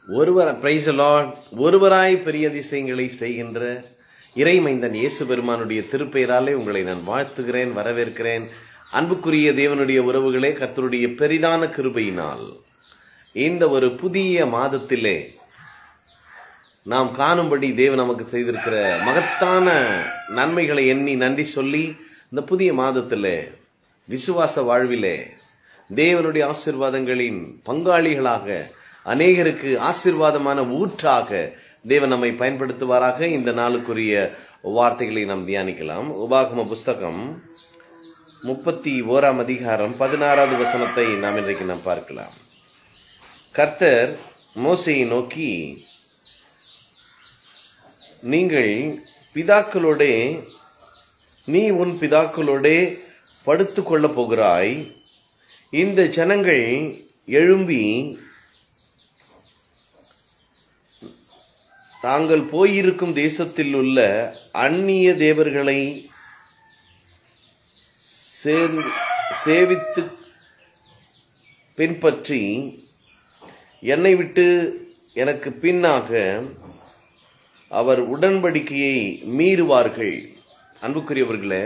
ஒருவர் price Lord ஒருவராய் பெரிய அதிசயங்களை செய்கின்ற இறைமைந்தன் இயேசு பெருமானுடைய திருப்பெயராலே உங்களை நான் வாழ்த்துகிறேன் வரவேற்கிறேன் அன்புக்குரிய தேவனுடைய உறவுகளே கர்த்தருடைய பெரிதான கிருபையினால் இந்த ஒரு புதிய மாதத்திலே நாம் காணும்படி தேவன் நமக்கு செய்திருக்கிற மகத்தான நன்மைகளை எண்ணி நன்றி சொல்லி இந்த புதிய மாதத்திலே விசுவாச வாழ்விலே தேவனுடைய ஆசிர்வாதங்களின் பங்காளிகளாக அநேகருக்கு ஆசிர்வாதமான ஊற்றாக தேவன் நம்மை பயன்படுத்துவாராக இந்த நாளுக்குரிய வார்த்தைகளை நாம் தியானிக்கலாம் உபாகம புஸ்தகம் முப்பத்தி ஓராம் அதிகாரம் பதினாறாவது வசனத்தை நாம் இன்றைக்கு நாம் பார்க்கலாம் கர்த்தர் மோசையை நோக்கி நீங்கள் பிதாக்களோடே நீ உன் பிதாக்களோடே படுத்து கொள்ளப் போகிறாய் இந்த ஜனங்கள் எழும்பி தாங்கள் போயிருக்கும் தேசத்தில் உள்ள அந்நிய தேவர்களை சேர்ந்து சேவித்து பின்பற்றி என்னை விட்டு எனக்கு பின்னாக அவர் உடன்படிக்கையை மீறுவார்கள் அன்புக்குரியவர்களே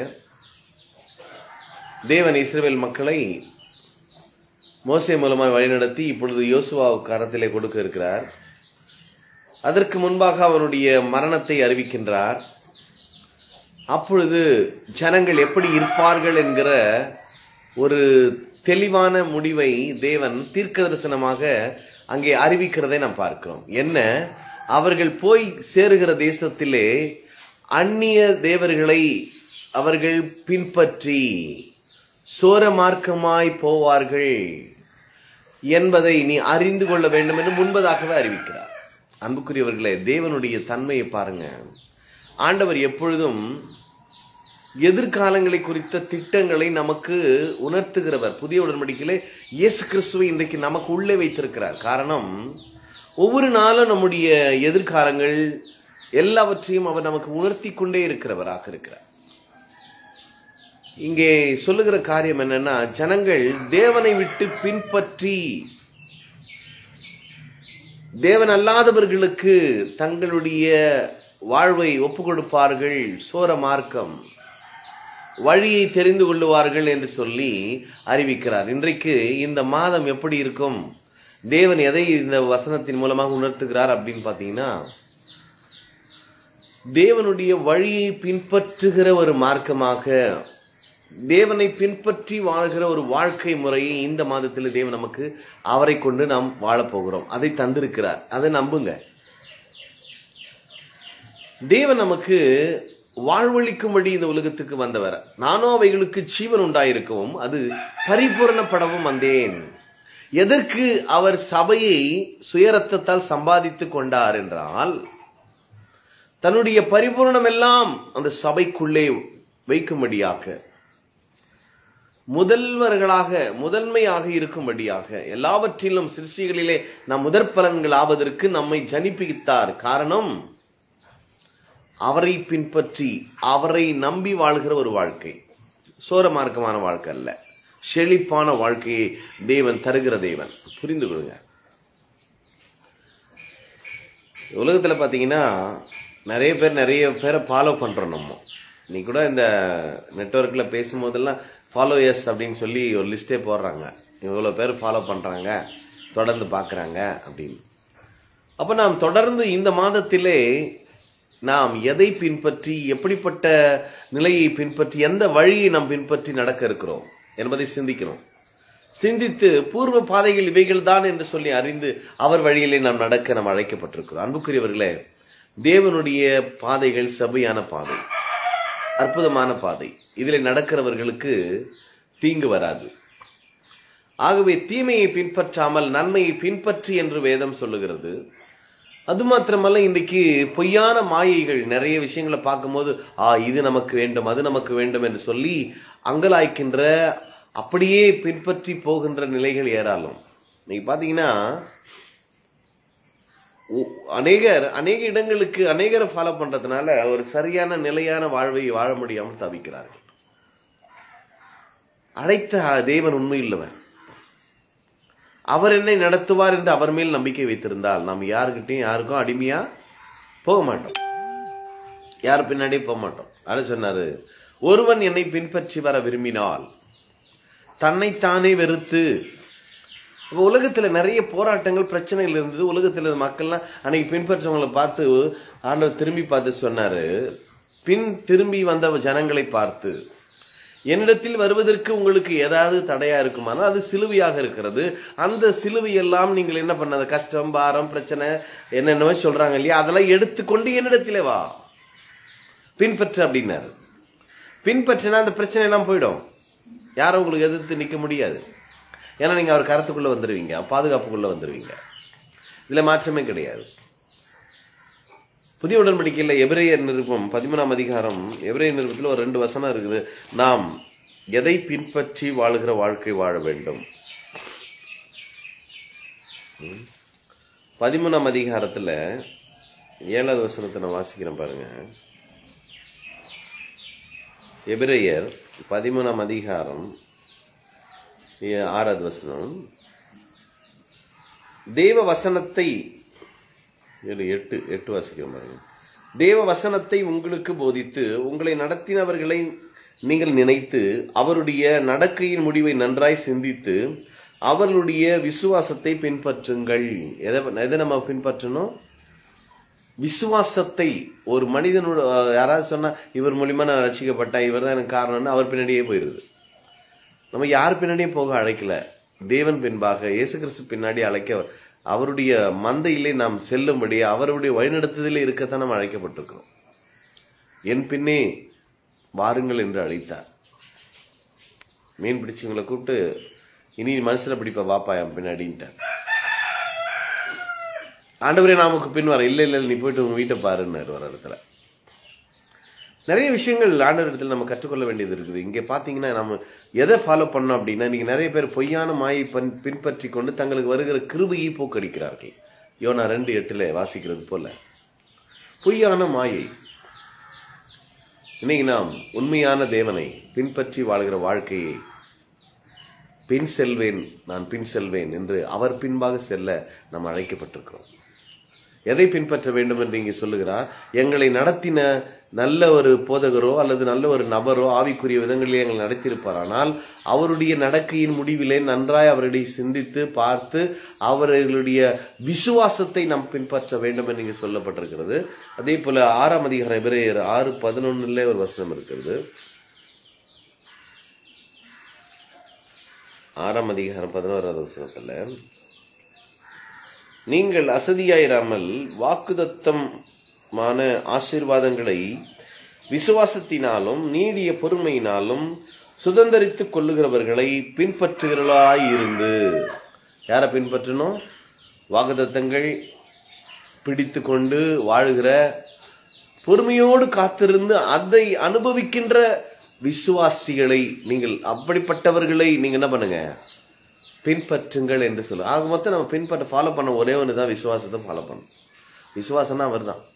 தேவன் இஸ்ரேல் மக்களை மோசை மூலமாய் வழிநடத்தி இப்பொழுது யோசுவா கரத்திலே கொடுக்க இருக்கிறார் அதற்கு முன்பாக அவனுடைய மரணத்தை அறிவிக்கின்றார் அப்பொழுது ஜனங்கள் எப்படி இருப்பார்கள் என்கிற ஒரு தெளிவான முடிவை தேவன் தீர்க்க தரிசனமாக அங்கே அறிவிக்கிறதை நாம் பார்க்கிறோம் என்ன அவர்கள் போய் சேருகிற தேசத்திலே அந்நிய தேவர்களை அவர்கள் பின்பற்றி சோர மார்க்கமாய் போவார்கள் என்பதை நீ அறிந்து கொள்ள வேண்டும் என்று முன்பதாகவே அறிவிக்கிறார் அன்புக்குரியவர்களே தேவனுடைய தன்மையை பாருங்க ஆண்டவர் எப்பொழுதும் எதிர்காலங்களை குறித்த திட்டங்களை நமக்கு உணர்த்துகிறவர் புதிய உடன்படிக்கையிலே இயேசு கிறிஸ்துவை இன்றைக்கு நமக்கு உள்ளே வைத்திருக்கிறார் காரணம் ஒவ்வொரு நாளும் நம்முடைய எதிர்காலங்கள் எல்லாவற்றையும் அவர் நமக்கு உணர்த்தி கொண்டே இருக்கிறவராக இருக்கிறார் இங்கே சொல்லுகிற காரியம் என்னன்னா ஜனங்கள் தேவனை விட்டு பின்பற்றி தேவன் அல்லாதவர்களுக்கு தங்களுடைய வாழ்வை ஒப்பு கொடுப்பார்கள் சோர மார்க்கம் வழியை தெரிந்து கொள்ளுவார்கள் என்று சொல்லி அறிவிக்கிறார் இன்றைக்கு இந்த மாதம் எப்படி இருக்கும் தேவன் எதை இந்த வசனத்தின் மூலமாக உணர்த்துகிறார் அப்படின்னு பார்த்தீங்கன்னா தேவனுடைய வழியை பின்பற்றுகிற ஒரு மார்க்கமாக தேவனை பின்பற்றி வாழ்கிற ஒரு வாழ்க்கை முறையை இந்த மாதத்தில் தேவன் நமக்கு அவரை கொண்டு நாம் வாழப்போகிறோம் அதை தந்திருக்கிறார் அதை நம்புங்க தேவன் நமக்கு வாழ்வழிக்கும்படி இந்த உலகத்துக்கு வந்தவர் நானோ அவைகளுக்கு ஜீவன் உண்டாயிருக்கவும் அது பரிபூரணப்படவும் வந்தேன் எதற்கு அவர் சபையை சுயரத்தத்தால் சம்பாதித்து கொண்டார் என்றால் தன்னுடைய பரிபூர்ணம் எல்லாம் அந்த சபைக்குள்ளே வைக்கும்படியாக முதல்வர்களாக முதன்மையாக இருக்கும்படியாக எல்லாவற்றிலும் சிருஷ்டிகளிலே நாம் முதற் பலன்கள் ஆவதற்கு நம்மை ஜனிப்பித்தார் காரணம் அவரை பின்பற்றி அவரை நம்பி வாழ்கிற ஒரு வாழ்க்கை சோர மார்க்கமான வாழ்க்கை அல்ல செழிப்பான வாழ்க்கையை தேவன் தருகிற தேவன் புரிந்து கொள்ளுங்க உலகத்துல பாத்தீங்கன்னா நிறைய பேர் நிறைய பேரை ஃபாலோ பண்றோம் நம்ம நீ கூட இந்த நெட்ஒர்க்ல பேசும்போதெல்லாம் ஃபாலோ எஸ் அப்படின்னு சொல்லி ஒரு லிஸ்டே போடுறாங்க இவ்வளோ பேர் ஃபாலோ பண்றாங்க தொடர்ந்து பார்க்குறாங்க அப்படின்னு அப்போ நாம் தொடர்ந்து இந்த மாதத்திலே நாம் எதை பின்பற்றி எப்படிப்பட்ட நிலையை பின்பற்றி எந்த வழியை நாம் பின்பற்றி நடக்க இருக்கிறோம் என்பதை சிந்திக்கிறோம் சிந்தித்து பூர்வ பாதைகள் இவைகள் தான் என்று சொல்லி அறிந்து அவர் வழியிலே நாம் நடக்க நாம் அழைக்கப்பட்டிருக்கிறோம் அன்புக்குரியவர்களே தேவனுடைய பாதைகள் சபையான பாதை அற்புதமான பாதை இதில் நடக்கிறவர்களுக்கு தீங்கு வராது ஆகவே தீமையை பின்பற்றாமல் நன்மையை பின்பற்றி என்று வேதம் சொல்லுகிறது அது மாத்திரமல்ல இன்றைக்கு பொய்யான மாயைகள் நிறைய விஷயங்களை பார்க்கும்போது ஆ இது நமக்கு வேண்டும் அது நமக்கு வேண்டும் என்று சொல்லி அங்கலாய்க்கின்ற அப்படியே பின்பற்றி போகின்ற நிலைகள் ஏறாலும் நீங்க பாத்தீங்கன்னா அநேகர் அநேக இடங்களுக்கு அநேகரை ஃபாலோ பண்றதுனால ஒரு சரியான நிலையான வாழ்வை வாழ முடியாமல் தவிக்கிறார்கள் அழைத்த தேவன் உண்மை இல்லவர் அவர் என்னை நடத்துவார் என்று அவர் மேல் நம்பிக்கை வைத்திருந்தால் நாம் யாருக்கிட்டையும் யாருக்கும் அடிமையா போக மாட்டோம் யார் பின்னாடி போக மாட்டோம் அது சொன்னாரு ஒருவன் என்னை பின்பற்றி வர விரும்பினால் தன்னைத்தானே வெறுத்து இப்ப உலகத்துல நிறைய போராட்டங்கள் பிரச்சனைகள் இருந்தது உலகத்துல இருந்த மக்கள்லாம் அன்னைக்கு பின்பற்றவங்களை பார்த்து ஆண்டவர் திரும்பி பார்த்து சொன்னாரு பின் திரும்பி வந்த ஜனங்களை பார்த்து என்னிடத்தில் வருவதற்கு உங்களுக்கு ஏதாவது தடையா இருக்குமானால் அது சிலுவையாக இருக்கிறது அந்த சிலுவை எல்லாம் நீங்கள் என்ன பண்ணது கஷ்டம் பாரம் பிரச்சனை என்னென்னவோ சொல்றாங்க இல்லையா அதெல்லாம் எடுத்துக்கொண்டு என்னிடத்திலே வா பின்பற்று அப்படின்னாரு பின்பற்றினா அந்த பிரச்சனை எல்லாம் போயிடும் யாரும் உங்களுக்கு எதிர்த்து நிக்க முடியாது ஏன்னா நீங்க அவர் கருத்துக்குள்ள வந்துருவீங்க பாதுகாப்புக்குள்ள வந்துருவீங்க இதுல மாற்றமே கிடையாது புதிய உடன்படிக்கையில் எபிரேயர் நிருபம் பதிமூணாம் அதிகாரம் எபிரேயர் நிருபத்தில் ஒரு ரெண்டு வசனம் இருக்குது நாம் எதை பின்பற்றி வாழுகிற வாழ்க்கை வாழ வேண்டும் ம். பதிமூணாம் அதிகாரத்துல ஏழாவது வசனத்தை நான் வாசிக்கிறேன் பாருங்க எபிரேயர் பதிமூணாம் அதிகாரம் ஏ- ஆறாவது வசனம் தேவ வசனத்தை ஏழு எட்டு எட்டு வாசிக்கிறோம் பாருங்க தேவ வசனத்தை உங்களுக்கு போதித்து உங்களை நடத்தினவர்களை நீங்கள் நினைத்து அவருடைய நடக்கையின் முடிவை நன்றாய் சிந்தித்து அவர்களுடைய விசுவாசத்தை பின்பற்றுங்கள் எதை எதை நம்ம பின்பற்றணும் விசுவாசத்தை ஒரு மனிதனோட அஹ், யாராவது சொன்னா இவர் மூலியமா நான் ரசிக்கப்பட்டேன் இவர் தான் எனக்கு காரணம்னு அவர் பின்னாடியே போயிருது நம்ம யார் பின்னாடியும் போக அழைக்கல தேவன் பின்பாக இயேசு கிறிஸ்து பின்னாடி அழைக்க அவருடைய மந்தையிலே நாம் செல்லும்படி அவருடைய வழிநடத்துதலே இருக்கத்தான் நாம் அழைக்கப்பட்டிருக்கிறோம் என் பின்னே வாருங்கள் என்று அழைத்தார் மீன் பிடிச்சவங்களை கூப்பிட்டு இனி மனசுல பிடிப்ப வாப்பா என் பின்னாடின்ட்டார் ஆண்டவரே நாமக்கு பின் வர இல்ல இல்ல நீ போயிட்டு உங்க வீட்டை பாருன்னாரு ஒரு இடத்துல நிறைய விஷயங்கள் ஆண்டவர் இடத்துல நம்ம கற்றுக்கொள்ள வேண்டியது இருக்குது இங்க பாத்தீங்கன்னா நம்ம எதை ஃபாலோ பண்ணோம் அப்படின்னா நீங்க நிறைய பேர் பொய்யான மாயை பன் பின்பற்றி கொண்டு தங்களுக்கு வருகிற கிருபையை போக்கடிக்கிறார்கள் யோனா ரெண்டு எட்டுல வாசிக்கிறது போல பொய்யான மாயை இன்னைக்கு நாம் உண்மையான தேவனை பின்பற்றி வாழ்கிற வாழ்க்கையை பின் செல்வேன் நான் பின் செல்வேன் என்று அவர் பின்பாக செல்ல நாம் அழைக்கப்பட்டிருக்கிறோம் எதை பின்பற்ற வேண்டும் என்று இங்கே சொல்லுகிறார் எங்களை நடத்தின நல்ல ஒரு போதகரோ அல்லது நல்ல ஒரு நபரோ ஆவிக்குரிய விதங்களிலே எங்களை நடத்தியிருப்பாரானால் அவருடைய நடக்கையின் முடிவிலே நன்றாய் அவருடைய சிந்தித்து பார்த்து அவர்களுடைய விசுவாசத்தை நாம் பின்பற்ற வேண்டும் என்று இங்கே சொல்லப்பட்டிருக்கிறது அதே போல ஆறாம் அதிகாரம் எபிரேயர் ஆறு பதினொன்னுல ஒரு வசனம் இருக்கிறது ஆறாம் அதிகாரம் பதினோராவது வசனத்துல நீங்கள் அசதியாயிராமல் வாக்குதத்தமான ஆசீர்வாதங்களை விசுவாசத்தினாலும் நீடிய பொறுமையினாலும் சுதந்தரித்துக் கொள்ளுகிறவர்களை பின்பற்றுகிறவர்களாய் இருந்து யாரை பின்பற்றணும் வாக்குதத்தங்கள் பிடித்து கொண்டு வாழுகிற பொறுமையோடு காத்திருந்து அதை அனுபவிக்கின்ற விசுவாசிகளை நீங்கள் அப்படிப்பட்டவர்களை நீங்க என்ன பண்ணுங்க பின்பற்றுங்கள் என்று சொல்லு ஆக மொத்தம் நம்ம பின்பற்ற ஃபாலோ பண்ண ஒரே ஒன்று தான் விசுவாசத்தை ஃபாலோ பண்ணணும் விசுவாசம்னா அவர் தான்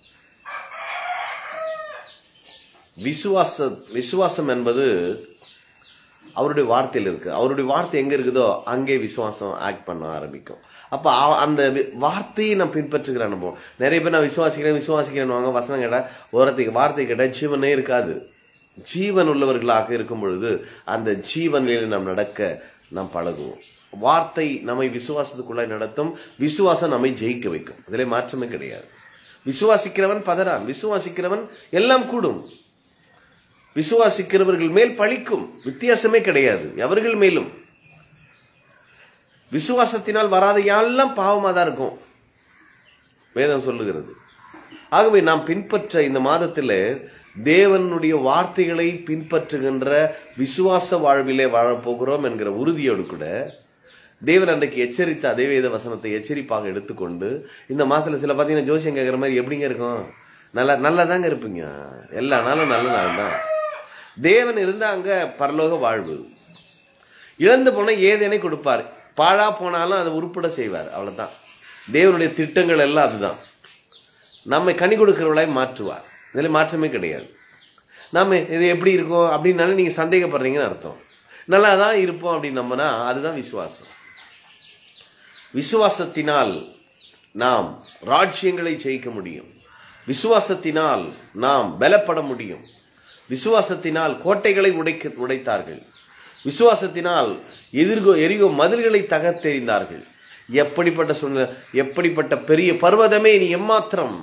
விசுவாச விசுவாசம் என்பது அவருடைய வார்த்தையில் இருக்கு அவருடைய வார்த்தை எங்க இருக்குதோ அங்கே விசுவாசம் ஆக்ட் பண்ண ஆரம்பிக்கும் அப்ப அவ- அந்த வி- வார்த்தையை நம்ம பின்பற்றுகிற அனுபவம் நிறைய பேர் நான் விசுவாசிக்கிறேன் விசுவாசிக்கிறேன் வாங்க வசனம் கேட்டா ஓரத்துக்கு வார்த்தை கேட்டா ஜீவனே இருக்காது ஜீவன் உள்ளவர்களாக இருக்கும் பொழுது அந்த ஜீவனில் நாம் நடக்க நாம் பழகுவோம் வார்த்தை நம்மை விசுவாசத்துக்குள்ளாய் நடத்தும் விசுவாசம் நம்மை ஜெயிக்க வைக்கும் அதிலே மாற்றமே கிடையாது விசுவாசிக்கிறவன் பதறான் விசுவாசிக்கிறவன் எல்லாம் கூடும் விசுவாசிக்கிறவர்கள் மேல் பழிக்கும் வித்தியாசமே கிடையாது எவர்கள் மேலும் விசுவாசத்தினால் வராத எல்லாம் பாவமா தான் இருக்கும் வேதம் சொல்லுகிறது ஆகவே நாம் பின்பற்ற இந்த மாதத்தில் தேவனுடைய வார்த்தைகளை பின்பற்றுகின்ற விசுவாச வாழ்விலே வாழப்போகிறோம் என்கிற உறுதியோடு கூட தேவன் அன்றைக்கு எச்சரித்த அதே வேத வசனத்தை எச்சரிப்பாக எடுத்துக்கொண்டு இந்த மாதத்துல சில பார்த்தீங்கன்னா ஜோசியம் கேட்குற மாதிரி எப்படிங்க இருக்கும் நல்லா நல்லா தாங்க இருப்பீங்க எல்லா நாளும் நல்ல நாள் தான் தேவன் இருந்தா அங்க பரலோக வாழ்வு இழந்து போன ஏதேனை கொடுப்பார் பாழா போனாலும் அதை உருப்பட செய்வார் அவ்வளவுதான் தேவனுடைய திட்டங்கள் எல்லாம் அதுதான் நம்மை கனி கொடுக்கிறவளாய் மாற்றுவார் இதுல மாற்றமே கிடையாது நாம இது எப்படி இருக்கும் அப்படின்னாலும் நீங்க சந்தேகப்படுறீங்கன்னு அர்த்தம் நல்லா தான் இருப்போம் அப்படின்னு நம்பினா அதுதான் விசுவாசம் விசுவாசத்தினால் நாம் ராஜ்யங்களை ஜெயிக்க முடியும் விசுவாசத்தினால் நாம் பலப்பட முடியும் விசுவாசத்தினால் கோட்டைகளை உடைக்க உடைத்தார்கள் விசுவாசத்தினால் எதிர்கோ எரிகோ மதில்களை தகர்த்தெறிந்தார்கள் எப்படிப்பட்ட சூழ்நிலை எப்படிப்பட்ட பெரிய பர்வதமே நீ எம்மாத்திரம்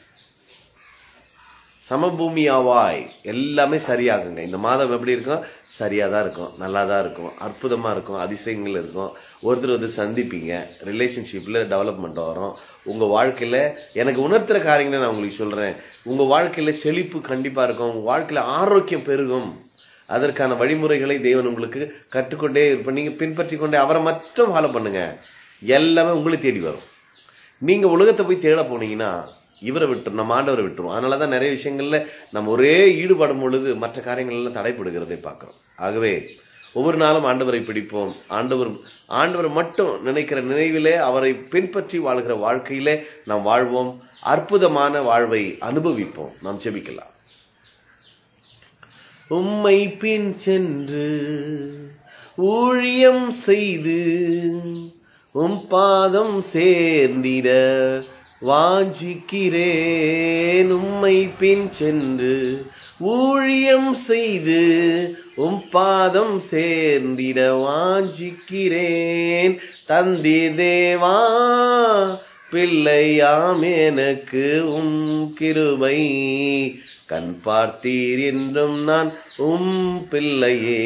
சமபூமியாவாய் எல்லாமே சரியாகுங்க இந்த மாதம் எப்படி இருக்கும் சரியாக தான் இருக்கும் நல்லா தான் இருக்கும் அற்புதமாக இருக்கும் அதிசயங்கள் இருக்கும் ஒருத்தர் வந்து சந்திப்பீங்க ரிலேஷன்ஷிப்பில் டெவலப்மெண்ட் வரும் உங்கள் வாழ்க்கையில் எனக்கு உணர்த்துற காரியங்களை நான் உங்களுக்கு சொல்கிறேன் உங்கள் வாழ்க்கையில் செழிப்பு கண்டிப்பாக இருக்கும் உங்கள் வாழ்க்கையில் ஆரோக்கியம் பெருகும் அதற்கான வழிமுறைகளை தேவன் உங்களுக்கு கற்றுக்கொண்டே இருப்ப நீங்கள் பின்பற்றி கொண்டே அவரை மட்டும் ஃபாலோ பண்ணுங்க எல்லாமே உங்களை தேடி வரும் நீங்கள் உலகத்தை போய் தேட போனீங்கன்னா இவரை விட்டுரும் நம்ம ஆண்டவரை விட்டுரும் அதனால தான் நிறைய விஷயங்கள்ல நம்ம ஒரே ஈடுபடும் பொழுது மற்ற காரியங்கள் எல்லாம் தடைப்படுகிறதை பார்க்கிறோம் ஆகவே ஒவ்வொரு நாளும் ஆண்டவரை பிடிப்போம் ஆண்டவர் ஆண்டவர் மட்டும் நினைக்கிற நினைவிலே அவரை பின்பற்றி வாழ்கிற வாழ்க்கையிலே நாம் வாழ்வோம் அற்புதமான வாழ்வை அனுபவிப்போம் நாம் செபிக்கலாம் உம்மை பின் சென்று ஊழியம் செய்து உம் பாதம் சேர்ந்திட வாஞ்சிக்கிறேன் உம்மை பின் சென்று ஊழியம் செய்து உம் பாதம் சேர்ந்திட வாஞ்சிக்கிறேன் தந்தி தேவா பிள்ளையாம் எனக்கு உம் கிருபை கண் பார்த்தீர் என்றும் நான் உம் பிள்ளையே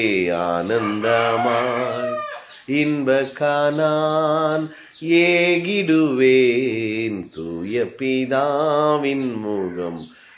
ஆனந்தமாய் இன்ப காணான் ஏகிடுவேன் தூய பிதாவின் முகம்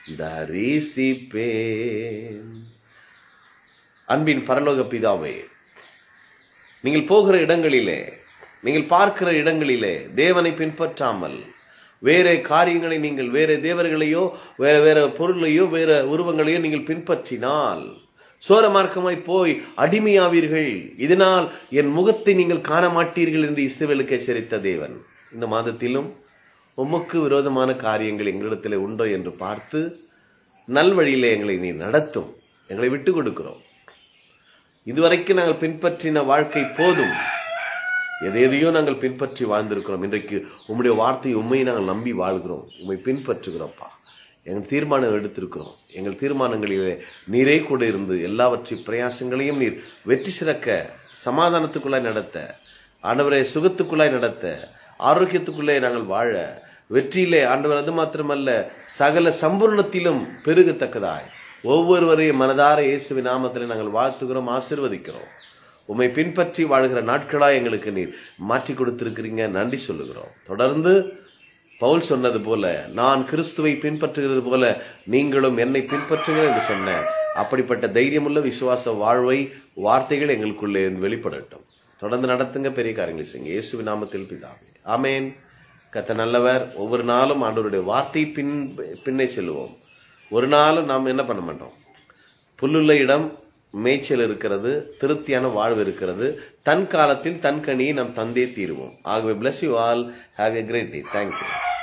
தரிசிப்பேன் அன்பின் பரலோக பிதாவே நீங்கள் போகிற இடங்களிலே நீங்கள் பார்க்கிற இடங்களிலே தேவனை பின்பற்றாமல் வேற காரியங்களை நீங்கள் வேற தேவர்களையோ வேற வேற பொருளையோ வேற உருவங்களையோ நீங்கள் பின்பற்றினால் சோர மார்க்கமாய் போய் அடிமையாவீர்கள் இதனால் என் முகத்தை நீங்கள் காண மாட்டீர்கள் என்று இஸ்ரவேலுக்கு எச்சரித்த தேவன் இந்த மாதத்திலும் உமக்கு விரோதமான காரியங்கள் எங்களிடத்தில் உண்டோ என்று பார்த்து நல்வழியிலே எங்களை நீ நடத்தும் எங்களை விட்டு கொடுக்கிறோம் இதுவரைக்கும் நாங்கள் பின்பற்றின வாழ்க்கை போதும் எதையதையோ நாங்கள் பின்பற்றி வாழ்ந்திருக்கிறோம் இன்றைக்கு உம்முடைய வார்த்தை உண்மையை நாங்கள் நம்பி வாழ்கிறோம் உண்மை பின்பற்றுகிறோம்ப்பா எங்கள் தீர்மானம் எடுத்திருக்கிறோம் எங்கள் தீர்மானங்களிலே நீரே கூட இருந்து எல்லாவற்றை பிரயாசங்களையும் நீர் வெற்றி சிறக்க சமாதானத்துக்குள்ளாய் நடத்த ஆண்டவரை சுகத்துக்குள்ளாய் நடத்த ஆரோக்கியத்துக்குள்ளே நாங்கள் வாழ வெற்றியிலே ஆண்டவர் அது மாத்திரமல்ல சகல சம்பூர்ணத்திலும் பெருகத்தக்கதாய் ஒவ்வொருவரையும் மனதார இயேசுவின் நாமத்தில் நாங்கள் வாழ்த்துகிறோம் ஆசிர்வதிக்கிறோம் உம்மை பின்பற்றி வாழ்கிற நாட்களா எங்களுக்கு நீர் மாற்றி கொடுத்திருக்கிறீங்க நன்றி சொல்லுகிறோம் தொடர்ந்து பவுல் சொன்னது போல நான் கிறிஸ்துவை பின்பற்றுகிறது போல நீங்களும் என்னை பின்பற்றுங்கள் என்று சொன்ன அப்படிப்பட்ட தைரியமுள்ள விசுவாச வாழ்வை வார்த்தைகள் எங்களுக்குள்ளே வெளிப்படட்டும் தொடர்ந்து நடத்துங்க பெரிய காரியங்களை செய்யுங்க இயேசுவின் நாமத்தில் பிதாவே ஆமேன் கத்த நல்லவர் ஒவ்வொரு நாளும் ஆண்டவருடைய வார்த்தை பின் பின்னே செல்லுவோம் ஒரு நாளும் நாம் என்ன பண்ண மாட்டோம் புல்லுள்ள இடம் மேய்ச்சல் இருக்கிறது திருப்தியான வாழ்வு இருக்கிறது தன் காலத்தில் தன் கனியை நாம் தந்தே தீருவோம் ஆகவே bless you all have a great day thank you